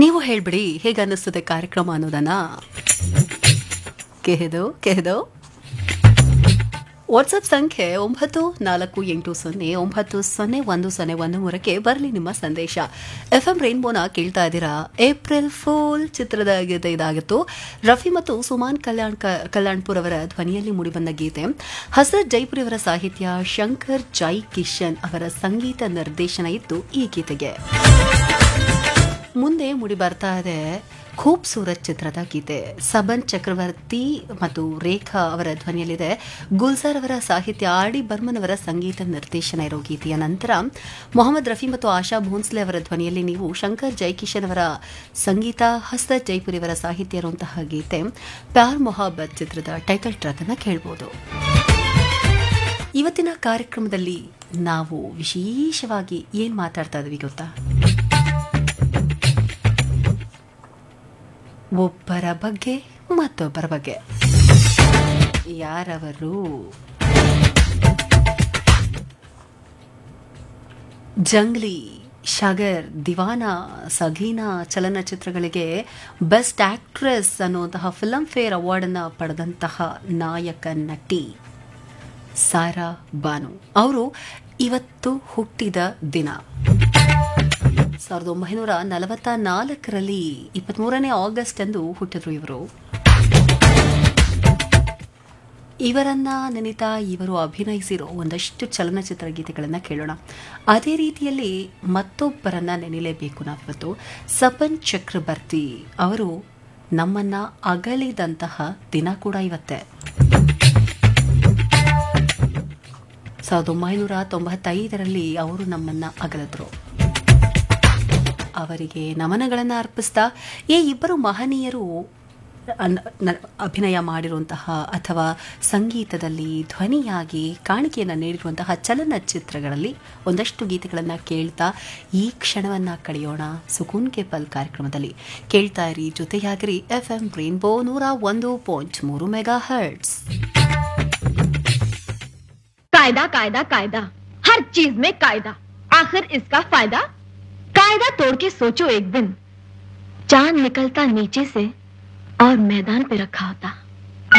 ನೀವು ಹೇಳ್ಬಿಡಿ ಹೇಗೆ ಅನ್ನಿಸ್ತದೆ ಕಾರ್ಯಕ್ರಮ ಅನ್ನೋದನ್ನ ಕೆಹೆದು ಕೆಹೆದು ವಾಟ್ಸಪ್ ಸಂಖ್ಯೆ ಒಂಬತ್ತು ನಾಲ್ಕು ಎಂಟು ಸೊನ್ನೆ ಒಂಬತ್ತು ಸೊನ್ನೆ ಒಂದು ಸೊನ್ನೆ ಒಂದು ಮೂರಕ್ಕೆ ಬರಲಿ ನಿಮ್ಮ ಸಂದೇಶ ಎಫ್ ಎಂ ರೈನ್ಬೋನ ಕೇಳ್ತಾ ಇದ್ದೀರಾ ಏಪ್ರಿಲ್ ಫೂಲ್ ಚಿತ್ರದ ಗೀತೆ ಇದಾಗಿತ್ತು ರಫಿ ಮತ್ತು ಸುಮಾನ್ ಕಲ್ಯಾಣ್ ಕಲ್ಯಾಣ್ಪುರ್ ಅವರ ಧ್ವನಿಯಲ್ಲಿ ಮೂಡಿಬಂದ ಗೀತೆ ಹಸರತ್ ಜೈಪುರಿ ಅವರ ಸಾಹಿತ್ಯ ಶಂಕರ್ ಜೈ ಕಿಶನ್ ಅವರ ಸಂಗೀತ ನಿರ್ದೇಶನ ಇತ್ತು ಈ ಗೀತೆಗೆ ಮುಂದೆ ಮುಡಿ ಬರ್ತಾ ಇದೆ ಖೂಬ್ಸೂರತ್ ಚಿತ್ರದ ಗೀತೆ ಸಬನ್ ಚಕ್ರವರ್ತಿ ಮತ್ತು ರೇಖಾ ಅವರ ಧ್ವನಿಯಲ್ಲಿದೆ ಗುಲ್ಜಾರ್ ಅವರ ಸಾಹಿತ್ಯ ಆರ್ ಡಿ ಬರ್ಮನ್ ಅವರ ಸಂಗೀತ ನಿರ್ದೇಶನ ಇರೋ ಗೀತೆಯ ನಂತರ ಮೊಹಮ್ಮದ್ ರಫಿ ಮತ್ತು ಆಶಾ ಭೋನ್ಸ್ಲೆ ಅವರ ಧ್ವನಿಯಲ್ಲಿ ನೀವು ಶಂಕರ್ ಜೈಕಿಶನ್ ಅವರ ಸಂಗೀತ ಹಸ್ತತ್ ಜೈಪುರಿ ಅವರ ಸಾಹಿತ್ಯ ಇರುವಂತಹ ಗೀತೆ ಪ್ಯಾರ್ ಮೊಹಬ್ಬತ್ ಚಿತ್ರದ ಟೈಟಲ್ ಟ್ರ್ಯಾಕ್ ಅನ್ನ ಕೇಳಬಹುದು ಇವತ್ತಿನ ಕಾರ್ಯಕ್ರಮದಲ್ಲಿ ನಾವು ವಿಶೇಷವಾಗಿ ಏನ್ ಮಾತಾಡ್ತಾ ಇದ್ವಿ ಗೊತ್ತಾ ಒಬ್ಬರ ಬಗ್ಗೆ ಮತ್ತೊಬ್ಬರ ಬಗ್ಗೆ ಯಾರವರು ಜಂಗ್ಲಿ ಶಗರ್ ದಿವಾನ ಸಗೀನಾ ಚಲನಚಿತ್ರಗಳಿಗೆ ಬೆಸ್ಟ್ ಆಕ್ಟ್ರೆಸ್ ಅನ್ನುವಂತಹ ಫಿಲಂ ಫೇರ್ ಅವಾರ್ಡ್ ಅನ್ನ ಪಡೆದಂತಹ ನಾಯಕ ನಟಿ ಸಾರಾ ಬಾನು ಅವರು ಇವತ್ತು ಹುಟ್ಟಿದ ದಿನ ಸಾವಿರದ ಒಂಬೈನೂರ ನಲವತ್ತ ನಾಲ್ಕರಲ್ಲಿ ಇಪ್ಪತ್ಮೂರನೇ ಆಗಸ್ಟ್ ಎಂದು ಹುಟ್ಟಿದ್ರು ಇವರು ಇವರನ್ನ ನೆನೆತಾ ಇವರು ಅಭಿನಯಿಸಿರೋ ಒಂದಷ್ಟು ಚಲನಚಿತ್ರ ಗೀತೆಗಳನ್ನ ಕೇಳೋಣ ಅದೇ ರೀತಿಯಲ್ಲಿ ಮತ್ತೊಬ್ಬರನ್ನ ನೆನೆಯಲೇಬೇಕು ನಾವಿವತ್ತು ಸಪನ್ ಚಕ್ರವರ್ತಿ ಅವರು ನಮ್ಮನ್ನ ಅಗಲಿದಂತಹ ದಿನ ಕೂಡ ಇವತ್ತೇ ಸಾವಿರದ ಒಂಬೈನೂರ ತೊಂಬತ್ತೈದರಲ್ಲಿ ಅವರು ನಮ್ಮನ್ನ ಅಗಲಿದ್ರು ಅವರಿಗೆ ನಮನಗಳನ್ನು ಅರ್ಪಿಸ್ತಾ ಈ ಇಬ್ಬರು ಮಹನೀಯರು ಅಭಿನಯ ಮಾಡಿರುವಂತಹ ಅಥವಾ ಸಂಗೀತದಲ್ಲಿ ಧ್ವನಿಯಾಗಿ ಕಾಣಿಕೆಯನ್ನು ನೀಡಿರುವಂತಹ ಚಲನಚಿತ್ರಗಳಲ್ಲಿ ಒಂದಷ್ಟು ಗೀತೆಗಳನ್ನು ಕೇಳ್ತಾ ಈ ಕ್ಷಣವನ್ನ ಕಳೆಯೋಣ ಸುಕೂನ್ ಕೆ ಪಲ್ ಕಾರ್ಯಕ್ರಮದಲ್ಲಿ ಕೇಳ್ತಾ ಇರಿ ಜೊತೆಯಾಗಿರಿ ಎಫ್ ಎಂ ರೇನ್ಬೋ ನೂರ ಒಂದು ಪಾಯಿಂಟ್ ಮೂರು ಮೆಗಾ ಹರ್ಟ್ಸ್ कायदा कायदा कायदा हर चीज में कायदा आखिर इसका फायदा कायदा तोड़ के सोचो एक दिन चांद निकलता नीचे से और मैदान पे रखा होता